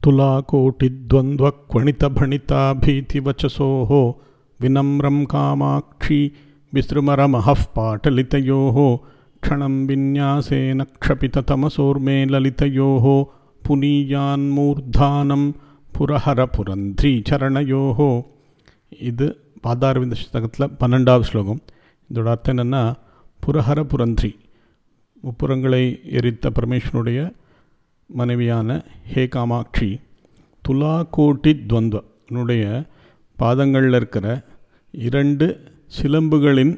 तुलाकोटिद्वन्द्वक्वणितभणिताभीतिवचसोः विनम्रं कामाक्षी विसृमरमहः पाटलितयोः क्षणं विन्यासेन क्षपिततमसोर्मे ललितयोः पुनीयान्मूर्धानं புரஹரபுரந்திரீச்சரணையோः இது பாதாரவிந்த சதகத்தில் பன்னெண்டாவது ஸ்லோகம் இதோட அர்த்தம் என்னென்னா புரஹர புரந்திரி முப்புறங்களை எரித்த பரமேஸ்வனுடைய மனைவியான ஹே காமாட்சி துலா கோட்டி துவந்துவனுடைய பாதங்களில் இருக்கிற இரண்டு சிலம்புகளின்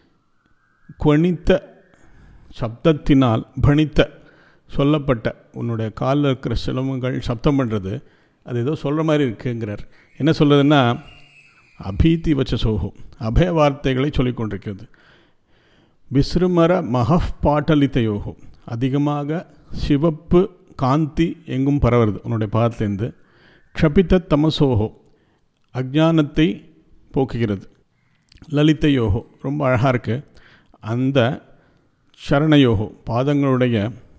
குவணித்த சப்தத்தினால் பணித்த சொல்லப்பட்ட உன்னுடைய காலில் இருக்கிற சிலம்புகள் சப்தம் பண்ணுறது அது ஏதோ சொல்கிற மாதிரி இருக்குங்கிறார் என்ன சொல்கிறதுன்னா அபீதி வச்ச சோகம் அபய வார்த்தைகளை சொல்லிக் கொண்டிருக்கிறது விஸ்ருமர மகப் பாட்டலித்தையோகோ அதிகமாக சிவப்பு காந்தி எங்கும் பரவுறது உன்னுடைய பாதத்திலேருந்து க்ஷபித்த தமசோகோ அஜானத்தை போக்குகிறது லலிதையோகோ ரொம்ப அழகாக இருக்குது அந்த சரணயோகோ பாதங்களுடைய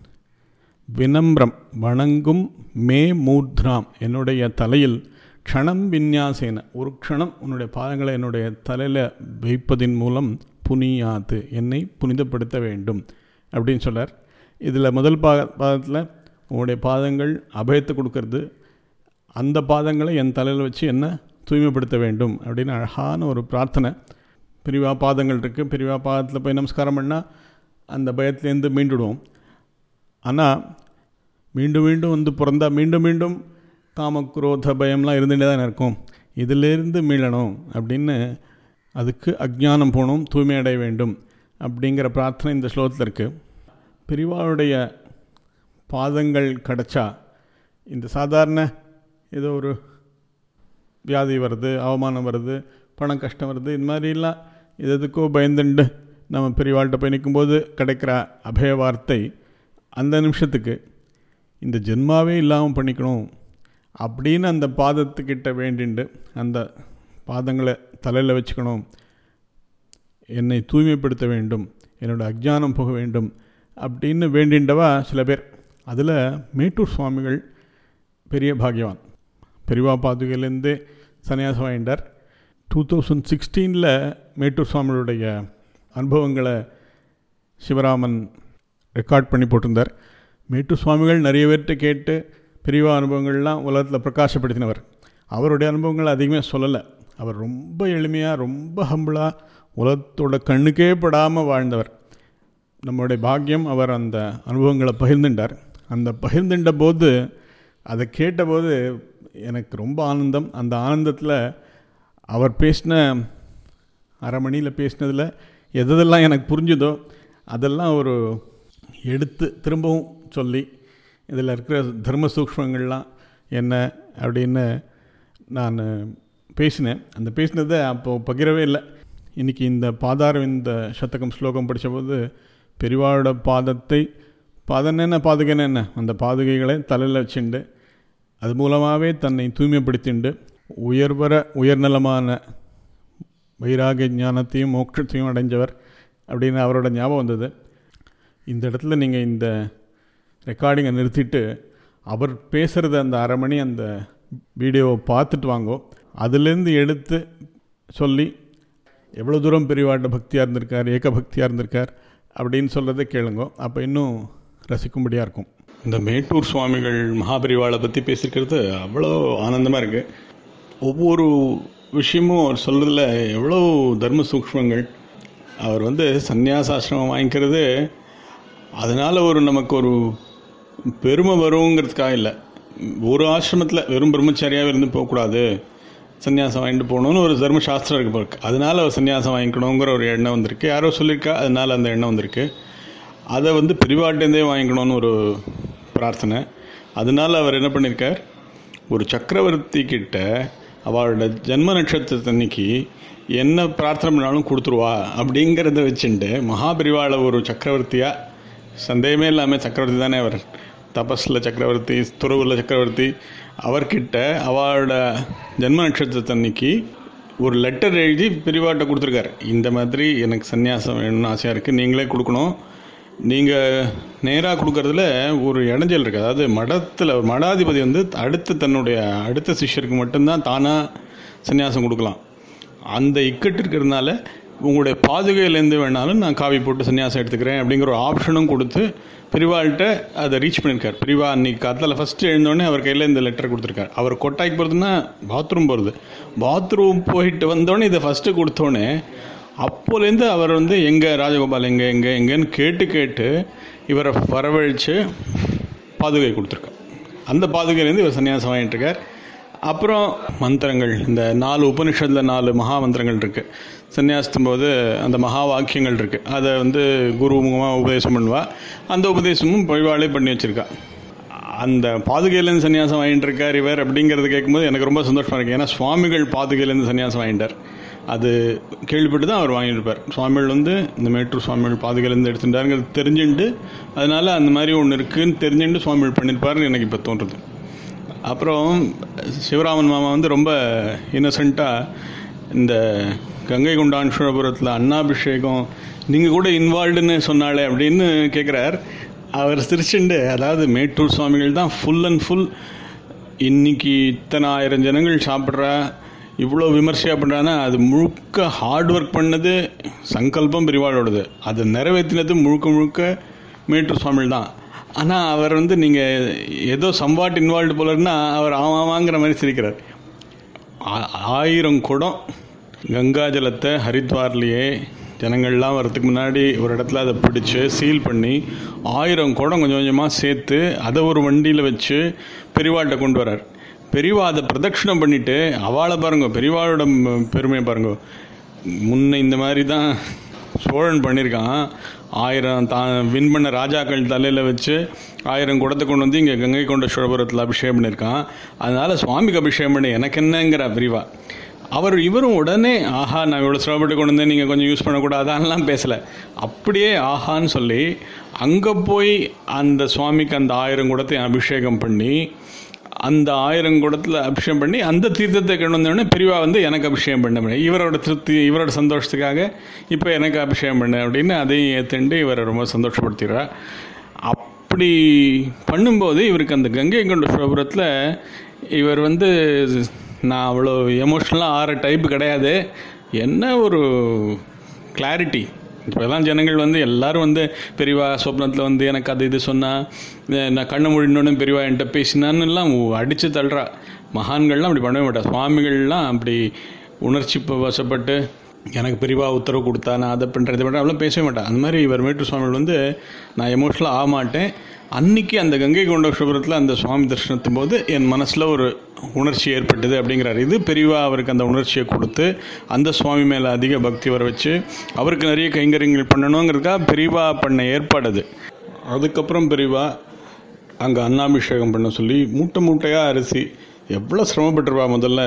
வினம்ரம் வணங்கும் மே மூர்த்ராம் என்னுடைய தலையில் க்ஷணம் விந்யாசேன ஒரு க்ஷணம் உன்னுடைய பாதங்களை என்னுடைய தலையில் வைப்பதின் மூலம் புனியாத்து என்னை புனிதப்படுத்த வேண்டும் அப்படின்னு சொல்கிறார் இதில் முதல் பா பாதத்தில் உன்னுடைய பாதங்கள் அபயத்தை கொடுக்கறது அந்த பாதங்களை என் தலையில் வச்சு என்ன தூய்மைப்படுத்த வேண்டும் அப்படின்னு அழகான ஒரு பிரார்த்தனை பிரிவா பாதங்கள் இருக்குது பிரிவா பாதத்தில் போய் நமஸ்காரம் பண்ணால் அந்த பயத்துலேருந்து மீண்டுடுவோம் ஆனால் மீண்டும் மீண்டும் வந்து பிறந்தா மீண்டும் மீண்டும் காமக்ரோத பயம்லாம் இருந்துகிட்டே தான் இருக்கும் இதிலேருந்து மீளணும் அப்படின்னு அதுக்கு அஜ்ஞானம் போகணும் தூய்மை அடைய வேண்டும் அப்படிங்கிற பிரார்த்தனை இந்த ஸ்லோகத்தில் இருக்குது பிரிவாவுடைய பாதங்கள் கிடச்சா இந்த சாதாரண ஏதோ ஒரு வியாதி வருது அவமானம் வருது பணம் கஷ்டம் வருது இது மாதிரிலாம் இது எதுக்கோ பயந்துண்டு நம்ம பெரியவாள்கிட்ட போய் நிற்கும்போது கிடைக்கிற அபய வார்த்தை அந்த நிமிஷத்துக்கு இந்த ஜென்மாவே இல்லாமல் பண்ணிக்கணும் அப்படின்னு அந்த பாதத்துக்கிட்ட வேண்டிண்டு அந்த பாதங்களை தலையில் வச்சுக்கணும் என்னை தூய்மைப்படுத்த வேண்டும் என்னோடய அஜ்ஞானம் போக வேண்டும் அப்படின்னு வேண்டின்றவா சில பேர் அதில் மேட்டூர் சுவாமிகள் பெரிய பாக்யவான் பெரியவா பாதுகையிலேருந்தே சன்னியாசம் வாங்கிட்டார் டூ தௌசண்ட் சிக்ஸ்டீனில் மேட்டூர் சுவாமிகளுடைய அனுபவங்களை சிவராமன் ரெக்கார்ட் பண்ணி போட்டிருந்தார் மேட்டூர் சுவாமிகள் நிறைய பேர்கிட்ட கேட்டு பெரியவா அனுபவங்கள்லாம் உலகத்தில் பிரகாசப்படுத்தினவர் அவருடைய அனுபவங்கள் அதிகமாக சொல்லலை அவர் ரொம்ப எளிமையாக ரொம்ப ஹம்பிளாக உலகத்தோட கண்ணுக்கே படாமல் வாழ்ந்தவர் நம்மளுடைய பாக்கியம் அவர் அந்த அனுபவங்களை பகிர்ந்துட்டார் அந்த பகிர்ந்துட்ட போது அதை கேட்டபோது எனக்கு ரொம்ப ஆனந்தம் அந்த ஆனந்தத்தில் அவர் பேசின அரை மணியில் பேசினதில் எதெல்லாம் எனக்கு புரிஞ்சுதோ அதெல்லாம் ஒரு எடுத்து திரும்பவும் சொல்லி இதில் இருக்கிற தர்ம சூக்ஷ்மங்கள்லாம் என்ன அப்படின்னு நான் பேசினேன் அந்த பேசினதை அப்போது பகிரவே இல்லை இன்றைக்கி இந்த பாதாரம் இந்த சதகம் ஸ்லோகம் படித்தபோது பெரிவாளோட பாதத்தை பாதம் என்ன பாதுகைன்னு என்ன அந்த பாதுகைகளை தலையில் வச்சுண்டு அது மூலமாகவே தன்னை தூய்மைப்படுத்திண்டு உயர்வர உயர்நலமான வைராகிய ஞானத்தையும் மோட்சத்தையும் அடைஞ்சவர் அப்படின்னு அவரோட ஞாபகம் வந்தது இந்த இடத்துல நீங்கள் இந்த ரெக்கார்டிங்கை நிறுத்திட்டு அவர் பேசுகிறத அந்த அரை மணி அந்த வீடியோவை பார்த்துட்டு வாங்கோ அதுலேருந்து எடுத்து சொல்லி எவ்வளோ தூரம் பெரியவாட்ட பக்தியாக இருந்திருக்கார் ஏக பக்தியாக இருந்திருக்கார் அப்படின்னு சொல்கிறத கேளுங்கோ அப்போ இன்னும் ரசிக்கும்படியாக இருக்கும் இந்த மேட்டூர் சுவாமிகள் மகாபரிவாளை பற்றி பேசியிருக்கிறது அவ்வளோ ஆனந்தமாக இருக்குது ஒவ்வொரு விஷயமும் அவர் சொல்கிறதுல எவ்வளோ தர்ம சூக்ஷ்மங்கள் அவர் வந்து சந்நியாசாசிரமம் வாங்கிக்கிறது அதனால் ஒரு நமக்கு ஒரு பெருமை வருங்கிறதுக்காக இல்லை ஒரு ஆசிரமத்தில் வெறும் பிரம்மச்சாரியாகவே இருந்து போகக்கூடாது சன்னியாசம் வாங்கிட்டு போகணுன்னு ஒரு தர்மசாஸ்திரம் இருக்கு போருக்கு அதனால் அவர் சன்னியாசம் வாங்கிக்கணுங்கிற ஒரு எண்ணம் வந்திருக்கு யாரோ சொல்லியிருக்கா அதனால் அந்த எண்ணம் வந்திருக்கு அதை வந்து பிரிவாட்டேருந்தே வாங்கிக்கணும்னு ஒரு பிரார்த்தனை அதனால் அவர் என்ன பண்ணியிருக்கார் ஒரு சக்கரவர்த்தி கிட்ட அவளோட ஜென்ம நட்சத்திரத்தன்னைக்கு என்ன பிரார்த்தனை பண்ணாலும் கொடுத்துருவா அப்படிங்கிறத வச்சுட்டு மகாபிரிவாளை ஒரு சக்கரவர்த்தியாக சந்தேகமே இல்லாமல் சக்கரவர்த்தி தானே அவர் தபஸில் சக்கரவர்த்தி துறவில் சக்கரவர்த்தி அவர்கிட்ட அவளோட ஜென்ம நட்சத்திரத்தன்னைக்கு ஒரு லெட்டர் எழுதி பெரியவாட்ட கொடுத்துருக்காரு இந்த மாதிரி எனக்கு சன்னியாசம் வேணும்னு ஆசையாக இருக்குது நீங்களே கொடுக்கணும் நீங்கள் நேராக கொடுக்கறதுல ஒரு இடைஞ்சல் இருக்குது அதாவது மடத்தில் மடாதிபதி வந்து அடுத்து தன்னுடைய அடுத்த சிஷ்யருக்கு மட்டும்தான் தானாக சன்னியாசம் கொடுக்கலாம் அந்த இக்கட்டு இருக்கிறதுனால உங்களுடைய பாதுகையிலேருந்து வேணாலும் நான் காவி போட்டு சன்னியாசம் எடுத்துக்கிறேன் அப்படிங்கிற ஒரு ஆப்ஷனும் கொடுத்து பெரிவாள்கிட்ட அதை ரீச் பண்ணியிருக்கார் பெரிவா அன்னைக்கு காலத்தில் ஃபஸ்ட்டு எழுந்தோடனே அவர் கையில் இந்த லெட்டர் கொடுத்துருக்காரு அவர் கொட்டாய்க்கு போகிறதுனா பாத்ரூம் போகிறது பாத்ரூம் போயிட்டு வந்தோடனே இதை ஃபஸ்ட்டு கொடுத்தோடனே அப்போலேருந்து அவர் வந்து எங்கே ராஜகோபால் எங்கே எங்கே எங்கேன்னு கேட்டு கேட்டு இவரை வரவழைச்சு பாதுகை கொடுத்துருக்கார் அந்த பாதுகையிலேருந்து இவர் சன்னியாசம் வாங்கிட்டு இருக்கார் அப்புறம் மந்திரங்கள் இந்த நாலு உபனிஷத்தில் நாலு மகா மந்திரங்கள் இருக்குது சன்னியாசத்தும் போது அந்த மகா வாக்கியங்கள் இருக்குது அதை வந்து குரு முகமாக உபதேசம் பண்ணுவா அந்த உபதேசமும் பொய்வாளே பண்ணி வச்சுருக்கா அந்த பாதுகையிலேருந்து சன்னியாசம் வாங்கிட்டு இருக்கார் இவர் அப்படிங்கிறது கேட்கும்போது எனக்கு ரொம்ப சந்தோஷமாக இருக்குது ஏன்னா சுவாமிகள் பாதுகையிலேருந்து சன்னியாசம் வாங்கிட்டார் அது கேள்விப்பட்டு தான் அவர் வாங்கியிருப்பார் சுவாமிகள் வந்து இந்த மேட்டூர் சுவாமிகள் பாதுகையிலேருந்து எடுத்துட்டாருங்கிறது தெரிஞ்சுட்டு அதனால் அந்த மாதிரி ஒன்று இருக்குன்னு தெரிஞ்சுட்டு சுவாமிகள் பண்ணியிருப்பாருன்னு எனக்கு இப்போ தோன்றுது அப்புறம் சிவராமன் மாமா வந்து ரொம்ப இன்னசென்ட்டாக இந்த கங்கை கொண்டான் சுழபுரத்தில் அண்ணாபிஷேகம் நீங்கள் கூட இன்வால்வ்டுன்னு சொன்னாலே அப்படின்னு கேட்குறார் அவர் சிரிச்சுண்டு அதாவது மேட்டூர் சுவாமிகள் தான் ஃபுல் அண்ட் ஃபுல் இன்னைக்கு இத்தனை ஆயிரம் ஜனங்கள் சாப்பிட்றா இவ்வளோ விமர்சையாக பண்ணுறான்னா அது முழுக்க ஹார்ட் ஒர்க் பண்ணது சங்கல்பம் பெரிவாளோடது அது நிறைவேற்றினது முழுக்க முழுக்க மேட்டூர் சுவாமிகள் தான் ஆனால் அவர் வந்து நீங்கள் ஏதோ சம்பாட் இன்வால்வ்டு போலன்னா அவர் ஆமாங்கிற மாதிரி சிரிக்கிறார் ஆ- ஆயிரம் குடம் கங்கா ஜலத்தை ஹரித்வார்லேயே ஜனங்கள்லாம் வரதுக்கு முன்னாடி ஒரு இடத்துல அதை பிடிச்சி சீல் பண்ணி ஆயிரம் குடம் கொஞ்சம் கொஞ்சமாக சேர்த்து அதை ஒரு வண்டியில் வச்சு பெரியவாள்கிட்ட கொண்டு வரார் பெரியவா அதை பிரதட்சிணம் பண்ணிட்டு அவளை பாருங்க பெரியவாளோட ம், பெருமையை பாருங்க முன்ன இந்த மாதிரி தான் சோழன் பண்ணியிருக்கான் ஆயிரம் தான் வின் பண்ண ராஜாக்கள் தலையில் வச்சு ஆயிரம் குடத்தை கொண்டு வந்து இங்கே கங்கை கொண்ட சோழபுரத்தில் அபிஷேகம் பண்ணியிருக்கான் அதனால் சுவாமிக்கு அபிஷேகம் பண்ணி எனக்கு என்னங்கிற பிரிவா அவர் இவரும் உடனே ஆஹா நான் இவ்வளோ சிரமப்பட்டு கொண்டு வந்தேன் நீங்கள் கொஞ்சம் யூஸ் பண்ணக்கூடாதான்லாம் பேசலை அப்படியே ஆஹான்னு சொல்லி அங்கே போய் அந்த சுவாமிக்கு அந்த ஆயிரம் குடத்தை அபிஷேகம் பண்ணி அந்த ஆயிரம் குடத்தில் அபிஷேகம் பண்ணி அந்த தீர்த்தத்தை கொண்டு வந்தோடனே பெரியவா வந்து எனக்கு அபிஷேகம் பண்ண முடியும் இவரோட திருப்தி இவரோட சந்தோஷத்துக்காக இப்போ எனக்கு அபிஷேகம் பண்ணு அப்படின்னு அதையும் ஏற்றுண்டு இவரை ரொம்ப சந்தோஷப்படுத்திடுறா அப்படி பண்ணும்போது இவருக்கு அந்த கங்கை கொண்ட சுரபுரத்தில் இவர் வந்து நான் அவ்வளோ எமோஷ்னலாக ஆற டைப் கிடையாது என்ன ஒரு கிளாரிட்டி இப்போலாம் ஜனங்கள் வந்து எல்லாரும் வந்து பெரியவா சொப்னத்தில் வந்து எனக்கு அது இது சொன்னால் நான் கண்ணை மூடினோன்னு பெரியவா என்கிட்ட பேசினான்னு எல்லாம் அடித்து தள்ளுறா மகான்கள்லாம் அப்படி பண்ணவே மாட்டா சுவாமிகள்லாம் அப்படி உணர்ச்சி ப- வசப்பட்டு எனக்கு பெரியவா உத்தரவு கொடுத்தா நான் அதை பண்ணுறது பண்ணுறேன் அப்படிலாம் பேசவே மாட்டேன் அந்த மாதிரி இவர் மேட்டு சுவாமிகள் வந்து நான் எமோஷ்னலாக ஆக மாட்டேன் அன்னைக்கு அந்த கங்கை கொண்ட சுபுரத்தில் அந்த சுவாமி தரிசனத்தும் போது என் மனசில் ஒரு உணர்ச்சி ஏற்பட்டது அப்படிங்கிறார் இது பெரியவா அவருக்கு அந்த உணர்ச்சியை கொடுத்து அந்த சுவாமி மேலே அதிக பக்தி வர வச்சு அவருக்கு நிறைய கைங்கரியங்கள் பண்ணணுங்கிறதுக்காக பெரியவா பண்ண ஏற்பாடு அது அதுக்கப்புறம் பெரியவா அங்கே அன்னாபிஷேகம் பண்ண சொல்லி மூட்டை மூட்டையாக அரிசி எவ்வளோ சிரமப்பட்டிருப்பா முதல்ல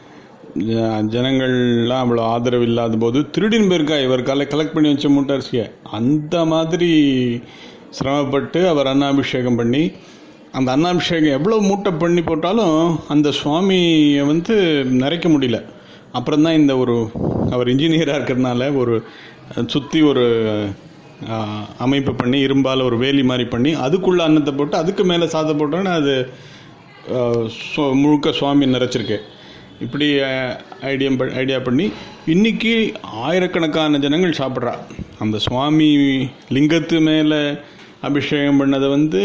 ஜ- ஜனங்கள்லாம் அவ்வளோ ஆதரவு இல்லாத போது திருடின்னு போயிருக்கா இவர் காலை கலெக்ட் பண்ணி வச்ச மூட்டை அரிசியை அந்த மாதிரி சிரமப்பட்டு அவர் அன்னாபிஷேகம் பண்ணி அந்த அன்னாபிஷேகம் எவ்வளோ மூட்டை பண்ணி போட்டாலும் அந்த சுவாமியை வந்து நிறைக்க முடியல அப்புறம் தான் இந்த ஒரு அவர் இன்ஜினியராக இருக்கிறதுனால ஒரு சுற்றி ஒரு ஆஹ், அமைப்பு பண்ணி இரும்பால் ஒரு வேலி மாதிரி பண்ணி அதுக்குள்ளே அன்னத்தை போட்டு அதுக்கு மேலே சாதத்தை போட்டோன்னே அது ஆஹ், சு- முழுக்க சுவாமி நிறைச்சிருக்கு இப்படி ஐடியா ஐடியா பண்ணி இன்னைக்கு ஆயிரக்கணக்கான ஜனங்கள் சாப்பிட்றா அந்த சுவாமி லிங்கத்து மேலே அபிஷேகம் பண்ணதை வந்து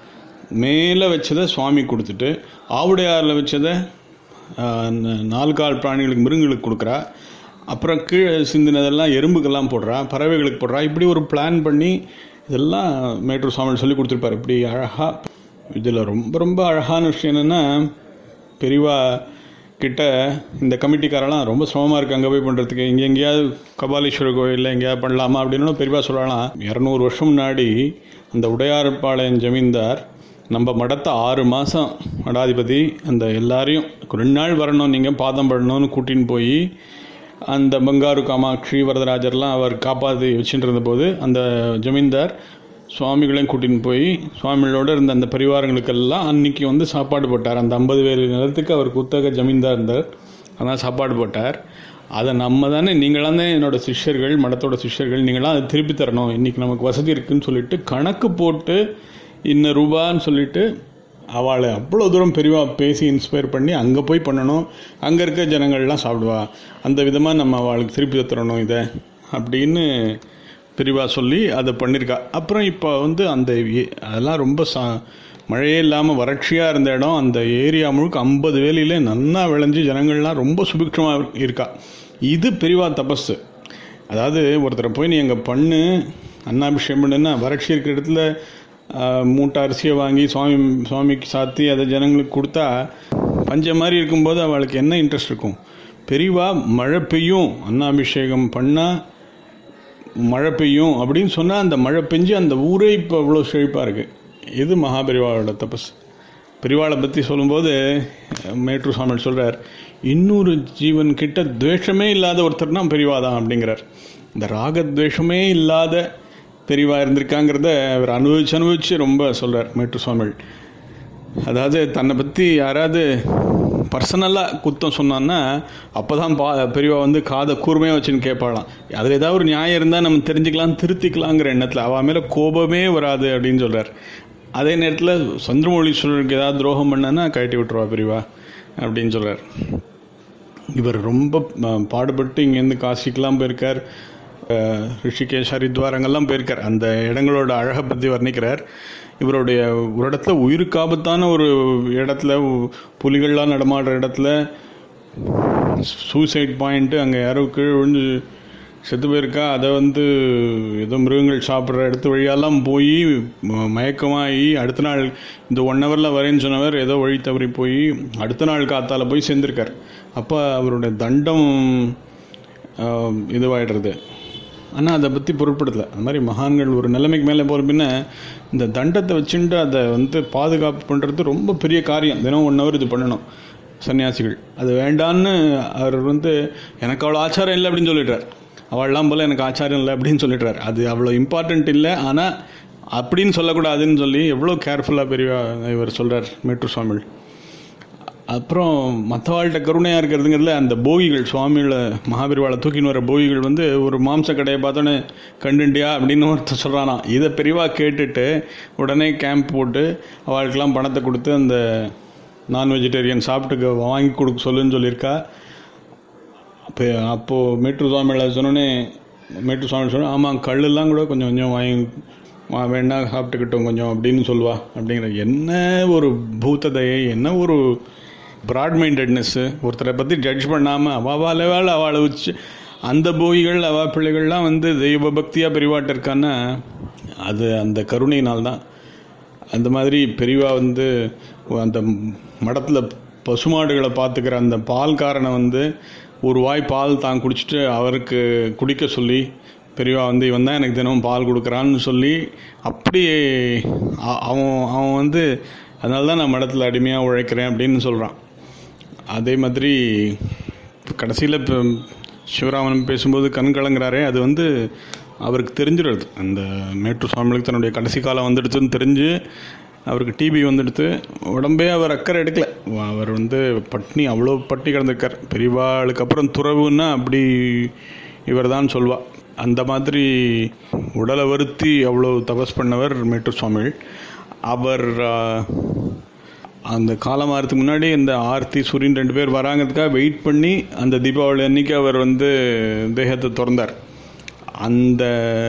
மேலே வச்சதை சுவாமி கொடுத்துட்டு ஆவுடையாரில் வச்சதை ஆஹ், ந- நாலு கால் பிராணிகளுக்கு மிருகங்களுக்கு கொடுக்குறா அப்புறம் கீழே சிந்தினதெல்லாம் எறும்புக்கெல்லாம் போடுறா பறவைகளுக்கு போடுறா இப்படி ஒரு பிளான் பண்ணி இதெல்லாம் மேட்டூர் சுவாமி சொல்லி கொடுத்துருப்பார் இப்படி அழகாக இதில் ரொம்ப ரொம்ப அழகான விஷயம் என்னென்னா பெரியவா கிட்ட இந்த கமிட்டிக்காரெல்லாம் ரொம்ப சிரமமாக இருக்குது அங்கே போய் பண்ணுறதுக்கு இங்கே எங்கேயாவது கபாலீஸ்வரர் கோயிலில் எங்கேயாவது பண்ணலாமா அப்படின்னு பெரியவா சொல்லலாம் இரநூறு வருஷம் முன்னாடி அந்த உடையார்பாளையம் ஜமீன்தார் நம்ம மடத்தை ஆறு மாதம் மடாதிபதி அந்த எல்லாரையும் ரெண்டு நாள் வரணும் நீங்கள் பாதம் படணும்னு கூட்டின்னு போய் அந்த பங்காரு காமாட்சி வரதராஜர்லாம் அவர் காப்பாற்றி வச்சுட்டு இருந்தபோது அந்த ஜமீன்தார் சுவாமிகளையும் கூட்டின்னு போய் சுவாமிகளோட இருந்த அந்த பரிவாரங்களுக்கெல்லாம் அன்னைக்கு வந்து சாப்பாடு போட்டார் அந்த ஐம்பது பேர் நிலத்துக்கு அவர் குத்தக ஜமீன்தார் இருந்தார் அதனால் சாப்பாடு போட்டார் அதை நம்ம தானே நீங்களாம் தான் என்னோட சிஷ்யர்கள் மடத்தோட சிஷ்யர்கள் நீங்களாம் அதை திருப்பி தரணும் இன்றைக்கி நமக்கு வசதி இருக்குன்னு சொல்லிட்டு கணக்கு போட்டு இன்ன ரூபான்னு சொல்லிட்டு அவளை அவ்வளோ தூரம் பெரியவா பேசி இன்ஸ்பயர் பண்ணி அங்கே போய் பண்ணணும் அங்கே இருக்க ஜனங்கள்லாம் சாப்பிடுவா அந்த விதமாக நம்ம அவளுக்கு திருப்பி தரணும் இதை அப்படின்னு பெரியவா சொல்லி அதை பண்ணியிருக்கா அப்புறம் இப்போ வந்து அந்த ஏ- அதெல்லாம் ரொம்ப சா மழையே இல்லாமல் வறட்சியாக இருந்த இடம் அந்த ஏரியா முழுக்க ஐம்பது வேலியிலே நன்னா விளைஞ்சு ஜனங்கள்லாம் ரொம்ப சுபிக்ஷமாக இருக்கா இது பெரியவா தபஸ் அதாவது ஒருத்தரை போய் நீ அங்கே பண்ணு அன்னாபிஷேகம் பண்ணுன்னா வறட்சி இருக்கிற இடத்துல ஆஹ், மூட்டை அரிசியை வாங்கி சுவாமி சுவாமிக்கு சாத்தி அதை ஜனங்களுக்கு கொடுத்தா பஞ்சம் மாதிரி இருக்கும்போது அவளுக்கு என்ன இன்ட்ரெஸ்ட் இருக்கும் பெரியவா மழை பெய்யும் அன்னாபிஷேகம் பண்ணால் மழை பெய்யும் அப்படின்னு சொன்னால் அந்த மழை பெஞ்சு அந்த ஊரே இப்போ இவ்வளோ செழிப்பாக இருக்குது இது மகாபெரிவாளோட தபஸ் பெரிவாளை பற்றி சொல்லும்போது மேட்ரு சாமியல் சொல்கிறார் இன்னொரு ஜீவன் கிட்ட துவேஷமே இல்லாத ஒருத்தர்னா பெரியவா தான் அப்படிங்கிறார் இந்த ராகத்வேஷமே இல்லாத பெரியவா இருந்திருக்காங்கிறத அவர் அனுபவிச்சு அனுபவிச்சு ரொம்ப சொல்கிறார் மேட்ரு சுவாமிகள் அதாவது தன்னை பற்றி யாராவது பர்சனலாக குத்தம் சொன்னான்னா அப்போ தான் பா பெரியவா வந்து காதை கூர்மையாக வச்சுன்னு கேட்பாளாம் அதில் ஏதாவது ஒரு நியாயம் இருந்தால் நம்ம தெரிஞ்சுக்கலாம் திருத்திக்கலாங்கிற எண்ணத்தில் அவன் மேலே கோபமே வராது அப்படின்னு சொல்கிறார் அதே நேரத்தில் சந்திரமொழீஸ்வரருக்கு ஏதாவது துரோகம் பண்ணான்னா கழட்டி விட்டுருவா பெரியவா அப்படின்னு சொல்கிறார் இவர் ரொம்ப அஹ், பாடுபட்டு இங்கேருந்து காசிக்கெலாம் போயிருக்கார் அஹ், ரிஷிகேஷ் ஹரித்வார் அங்கெல்லாம் போயிருக்கார் அந்த இடங்களோட அழகை பற்றி வர்ணிக்கிறார் இவருடைய ஒரு இடத்துல உயிருக்கு ஆபத்தான ஒரு இடத்துல உ- புலிகள்லாம் நடமாடுற இடத்துல சூசைட் பாயிண்ட்டு அங்கே யாரோ கீழே விழுந்து செத்து போயிருக்கா அதை வந்து ஏதோ மிருகங்கள் சாப்பிட்ற இடத்து வழியெல்லாம் போய் ம- மயக்கமாகி அடுத்த நாள் இந்த ஒன் ஹவரில் வரேன்னு சொன்னவர் ஏதோ வழி தவறி போய் அடுத்த நாள் காத்தால போய் சேர்ந்திருக்கார் அப்போ அவருடைய தண்டம் ஆஹ், இதுவாயிடுறது ஆனால் அதை பற்றி பொருட்படுத்தலை அந்த மாதிரி மகான்கள் ஒரு நிலைமைக்கு மேலே போகிற பின்ன இந்த தண்டத்தை வச்சுட்டு அதை வந்து பாதுகாப்பு பண்ணுறது ரொம்ப பெரிய காரியம் தினம் ஒன் ஹவர் இது பண்ணணும் சன்னியாசிகள் அது வேண்டான்னு அவர் வந்து எனக்கு அவ்வளோ ஆச்சாரம் இல்லை அப்படின்னு சொல்லிடுறார் அவள்லாம் போல் எனக்கு ஆச்சாரம் இல்லை அப்படின்னு சொல்லிடுறார் அது அவ்வளோ இம்பார்ட்டண்ட் இல்லை ஆனால் அப்படின்னு சொல்லக்கூடாதுன்னு சொல்லி எவ்வளோ கேர்ஃபுல்லாக பெரிய இவர் சொல்கிறார் மேட்டு சுவாமிகள் அப்புறம் மற்றவாழ்கிட்ட கருணையாக இருக்கிறதுங்கிறதுல அந்த போகிகள் சுவாமிகளை மகாபெரிவாளை தூக்கின்னு வர போகிகள் வந்து ஒரு மாம்ச கடையை பார்த்தோன்னே கண்டுண்டியா அப்படின்னு ஒருத்தர் சொல்கிறானா இதை பெரியவா கேட்டுட்டு உடனே கேம்ப் போட்டு அவளுக்கெல்லாம் பணத்தை கொடுத்து அந்த நான் வெஜிடேரியன் சாப்பிட்டுக்க வாங்கி கொடுக்க சொல்லுன்னு சொல்லியிருக்கா அப்போ அப்போது மேட்டு சுவாமிகளை சொன்னோன்னே மேட்டு சுவாமி சொன்ன ஆமாம் கல்லெல்லாம் கூட கொஞ்சம் கொஞ்சம் வாங்கி வா வேணா சாப்பிட்டுக்கிட்டோம் கொஞ்சம் அப்படின்னு சொல்லுவா அப்படிங்கிற என்ன ஒரு பூத்ததையை என்ன ஒரு ப்ராட் மைண்டட்னஸ்ஸு ஒருத்தரை பற்றி ஜட்ஜ் பண்ணாமல் அவாவால் வேலை அவளை வச்சு அந்த போகிகள் அவா பிள்ளைகள்லாம் வந்து தெய்வ பக்தியாக பெரிவாட்ட இருக்கான்னா அது அந்த கருணையினால் தான் அந்த மாதிரி பெரியவா வந்து அந்த மடத்தில் பசுமாடுகளை பார்த்துக்கிற அந்த பால்காரனை வந்து ஒரு வாய் பால் தான் குடிச்சிட்டு அவருக்கு குடிக்க சொல்லி பெரியவா வந்து இவன் தான் எனக்கு தினமும் பால் கொடுக்குறான்னு சொல்லி அப்படி அ- அவன் அவன் வந்து அதனால தான் நான் மடத்தில் அடிமையாக உழைக்கிறேன் அப்படின்னு சொல்கிறான் அதே மாதிரி கடைசியில் இப்போ சிவராமன் பேசும்போது கண் கலங்குறாரே அது வந்து அவருக்கு தெரிஞ்சிடுறது அந்த மேட்டு சுவாமிகளுக்கு தன்னுடைய கடைசி காலம் வந்துடுச்சுன்னு தெரிஞ்சு அவருக்கு டிபி வந்துடுத்து உடம்பே அவர் அக்கறை எடுக்கல அவர் வந்து பட்னி அவ்வளோ பட்டி கிடந்திருக்கார் பெரியவாளுக்கு அப்புறம் துறவுன்னா அப்படி இவர் தான் சொல்வா அந்த மாதிரி உடலை வருத்தி அவ்வளோ தபஸ் பண்ணவர் மேட்டு சுவாமிகள் அவர் ஆஹ், அந்த காலம் ஆகிறதுக்கு முன்னாடி இந்த ஆர்த்தி சூரியன் ரெண்டு பேர் வராங்கிறதுக்காக வெயிட் பண்ணி அந்த தீபாவளி அன்னைக்கு அவர் வந்து தேகத்தை திறந்தார் அந்த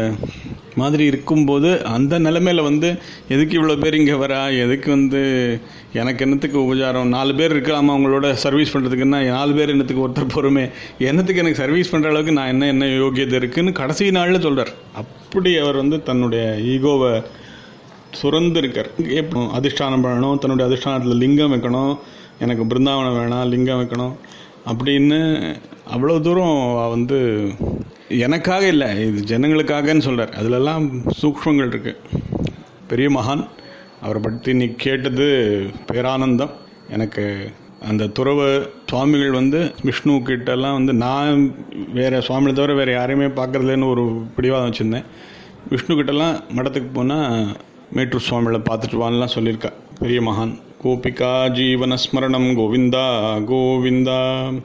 மாதிரி இருக்கும்போது அந்த நிலைமையில வந்து எதுக்கு இவ்வளோ பேர் இங்கே வரா எதுக்கு வந்து எனக்கு என்னத்துக்கு உபச்சாரம் நாலு பேர் இருக்கலாமா அவங்களோட சர்வீஸ் பண்ணுறதுக்குன்னா நாலு பேர் என்னத்துக்கு ஒருத்தர் பொறுமை என்னத்துக்கு எனக்கு சர்வீஸ் பண்ணுற அளவுக்கு நான் என்ன என்ன யோகியதை இருக்குன்னு கடைசி நாளில் சொல்கிறார் அப்படி அவர் வந்து தன்னுடைய ஈகோவை சுரந்து இருக்கார் எப்போ அதிஷ்டானம் பண்ணணும் தன்னுடைய அதிஷ்டானத்தில் லிங்கம் வைக்கணும் எனக்கு பிருந்தாவனம் வேணாம் லிங்கம் வைக்கணும் அப்படின்னு அவ்வளோ தூரம் வந்து எனக்காக இல்லை இது ஜனங்களுக்காகன்னு சொல்கிறார் அதிலெல்லாம் சூக்ஷ்மங்கள் இருக்குது பெரிய மகான் அவரை பற்றி நீ கேட்டது பேரானந்தம் எனக்கு அந்த துறவு சுவாமிகள் வந்து விஷ்ணு கிட்டலாம் வந்து நான் வேறு சுவாமிகளை தவிர வேறு யாரையுமே பார்க்குறதுலன்னு ஒரு பிடிவாதம் வச்சுருந்தேன் விஷ்ணு கிட்டலாம் மடத்துக்கு போனால் மேட்டூர் சுவாமிகளை பார்த்துட்டு வான்லாம் சொல்லியிருக்கா பெரிய மகான் கோபிகா ஜீவனஸ்மரணம் கோவிந்தா கோவிந்தா